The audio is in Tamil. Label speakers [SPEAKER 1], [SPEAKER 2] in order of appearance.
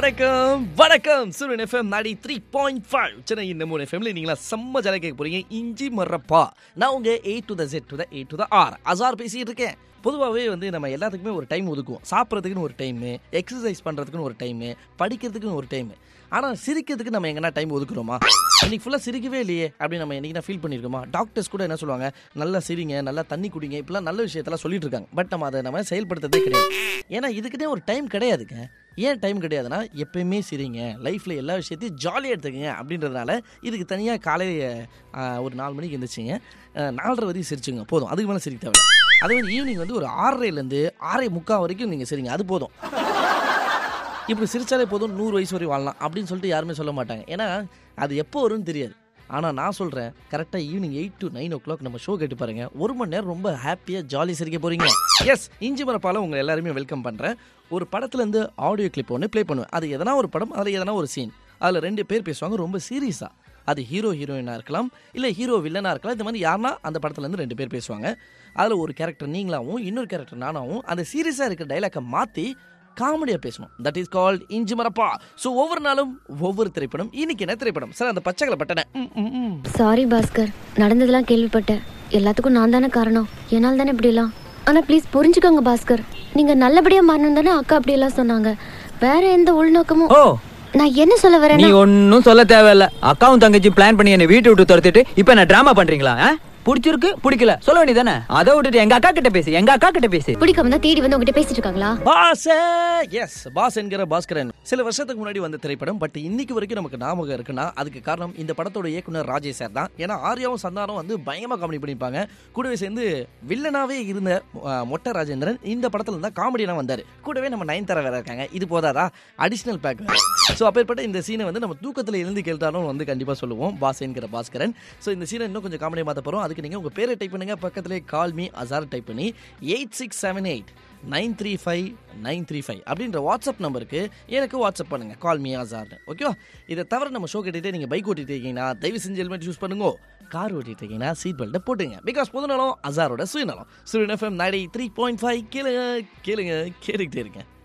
[SPEAKER 1] வணக்கம் வணக்கம் சூரியன் எஃப்எம் நாடி த்ரீ பாயிண்ட் ஃபைவ் சென்னை இந்த மூணு எஃப்எம்ல நீங்களா செம்ம ஜாலியாக கேட்க போறீங்க இஞ்சி மறப்பா நான் உங்க A to the Z to the A to the R Azhar பேசிட்டு இருக்கேன் பொதுவாகவே வந்து நம்ம எல்லாத்துக்குமே ஒரு டைம் ஒதுக்குவோம் சாப்பிட்றதுக்குன்னு ஒரு டைமு எக்ஸசைஸ் பண்ணுறதுக்குன்னு ஒரு டைமு படிக்கிறதுக்குன்னு ஒரு டைமு ஆனால் சிரிக்கிறதுக்கு நம்ம எங்கன்னா டைம் ஒதுக்குறோமா இன்னைக்கு ஃபுல்லாக சிரிக்கவே இல்லையே அப்படின்னு நம்ம என்னைக்கு ஃபீல் பண்ணியிருக்கோமா டாக்டர்ஸ் கூட என்ன சொல்லுவாங்க நல்லா சிரிங்க நல்லா தண்ணி குடிங்க இப்படிலாம் நல்ல விஷயத்தெல்லாம் சொல்லிட்டு இருக்காங்க பட் நம்ம அதை நம்ம செயல்படுத்துறதே கிடையாது ஏன்னா இதுக்குன்னே ஒரு டைம் கிடையாதுங்க ஏன் டைம் கிடையாதுன்னா எப்பயுமே சிரிங்க லைஃப்பில் எல்லா விஷயத்தையும் ஜாலியாக எடுத்துக்கங்க அப்படின்றதுனால இதுக்கு தனியாக காலையில் ஒரு நாலு மணிக்கு எழுந்திரிச்சிங்க நாலரை வரையும் சிரிச்சுங்க போதும் அதுக்கு மேலே சிரிக்க தேவை அதே மாதிரி ஈவினிங் வந்து ஒரு ஆறரைலேருந்து ஆறரை முக்கால் வரைக்கும் நீங்கள் சரிங்க அது போதும் இப்படி சிரிச்சாலே போதும் நூறு வயசு வரை வாழலாம் அப்படின்னு சொல்லிட்டு யாருமே சொல்ல மாட்டாங்க ஏன்னா அது எப்போ வரும்னு தெரியாது ஆனால் நான் சொல்கிறேன் கரெக்டாக evening eight to nine o'clock நம்ம ஷோ கேட்டு பாருங்க ஒரு மணி நேரம் ரொம்ப ஹாப்பியாக ஜாலி சிரிக்க போகிறீங்க எஸ் இஞ்சி மரப்பால உங்களை எல்லாருமே வெல்கம் பண்ணுறேன் ஒரு படத்துலேருந்து ஆடியோ கிளிப் ஒன்று ப்ளே பண்ணுவேன் அது எதனா ஒரு படம் அதில் எதனா ஒரு சீன் அதில் ரெண்டு பேர் பேசுவாங்க ரொம்ப சீரியஸாக அது ஹீரோ ஹீரோயினாக இருக்கலாம் இல்லை ஹீரோ வில்லனாக இருக்கலாம் இந்த மாதிரி யாருன்னா அந்த படத்துலேருந்து ரெண்டு பேர் பேசுவாங்க அதில் ஒரு கேரக்டர் நீங்களாகவும் இன்னொரு கேரக்டர் நானாகவும் அந்த சீரியஸாக இருக்கிற டைலாக்கை மாற்றி காமெடியாக பேசணும் தட் இஸ் கால்ட் இஞ்சி மரப்பா ஸோ ஒவ்வொரு நாளும் ஒவ்வொரு திரைப்படம் இன்னைக்கு என்ன திரைப்படம் சார் அந்த பச்சைகளை பட்டனை ம், ம், ம்.
[SPEAKER 2] சாரி பாஸ்கர் நடந்ததெல்லாம் கேள்விப்பட்டேன் எல்லாத்துக்கும் நான் தானே காரணம் என்னால் தானே இப்படிலாம் ஆனால் ப்ளீஸ் புரிஞ்சுக்கோங்க பாஸ்கர் நீங்கள் நல்லபடியாக மாறணும் தானே அக்கா அப்படியெல்லாம் சொன்னாங்க வேற எந்த உள்நோக்கமும்
[SPEAKER 3] ஓ
[SPEAKER 2] நான் என்ன சொல்ல
[SPEAKER 3] நீ
[SPEAKER 2] வரேன்னா
[SPEAKER 3] ஒன்னும் சொல்ல தேவையில்ல அக்காவும் தங்கச்சி பிளான் பண்ணி என்ன வீட்டை விட்டு துரத்திட்டு இப்ப என்ன டிராமா பண்றீங்களா ஆ? பிடிச்சிருக்கு பிடிக்கல சொல்ல வேண்டியதானே அதை விட்டுட்டு எங்க அக்கா கிட்ட பேசு எங்க அக்கா கிட்ட பேசு
[SPEAKER 2] பிடிக்காம தான் தேடி வந்து உங்ககிட்ட பேசிட்டு இருக்காங்களா
[SPEAKER 1] பாஸே எஸ் பாஸ் என்கிற பாஸ்கரன் சில வருஷத்துக்கு முன்னாடி வந்த திரைப்படம் பட் இன்னைக்கு வரைக்கும் நமக்கு ஞாபகம் இருக்குன்னா அதுக்கு காரணம் இந்த படத்தோட இயக்குனர் ராஜேஷ் சார் தான் ஏன்னா ஆர்யாவும் சந்தானம் வந்து பயங்கரமா காமெடி பண்ணிப்பாங்க கூடவே சேர்ந்து வில்லனாவே இருந்த அஹ், மொட்டை ராஜேந்திரன் இந்த படத்துல இருந்தா காமெடியனா வந்தாரு கூடவே நம்ம நயன்தாரா வேற இருக்காங்க இது போதாதா அடிஷனல் பேக் ஸோ அப்பேற்பட்ட இந்த சீனை வந்து நம்ம தூக்கத்தில் எழுந்து கேட்டாலும் வந்து கண்டிப்பாக சொல்லுவோம் பாஸ் என்கிற பாஸ்கரன் ஸோ இந்த சீனை இன்னும் கொஞ்சம் காமெடியாக மாற்ற போகிறோம் அதுக்கு நீங்கள் உங்கள் பேரை டைப் பண்ணுங்க பக்கத்திலே கால் மீ அசார் டைப் பண்ணி eight six seven eight nine three five nine three five அப்படின்ற வாட்ஸ்அப் நம்பருக்கு எனக்கு வாட்ஸ்அப் பண்ணுங்க கால் மீ அசார்னு ஓகேவா இதை தவிர நம்ம ஷோ கேட்டுட்டு நீங்கள் பைக் ஓட்டிட்டு இருக்கீங்கன்னா தயவு செஞ்சு ஹெல்மெட் யூஸ் பண்ணுங்க கார் ஓட்டிட்டு இருக்கீங்கன்னா சீட் பெல்ட்டை போட்டுங்க பிகாஸ் பொதுநலம் அசாரோட சுயநலம் சுயநலம் எஃப்எம் நாடி த்ரீ பாயிண்ட் ஃபைவ் கேளுங்க கேளுங்க கேட்டுக்கிட்டே இருக்கேன்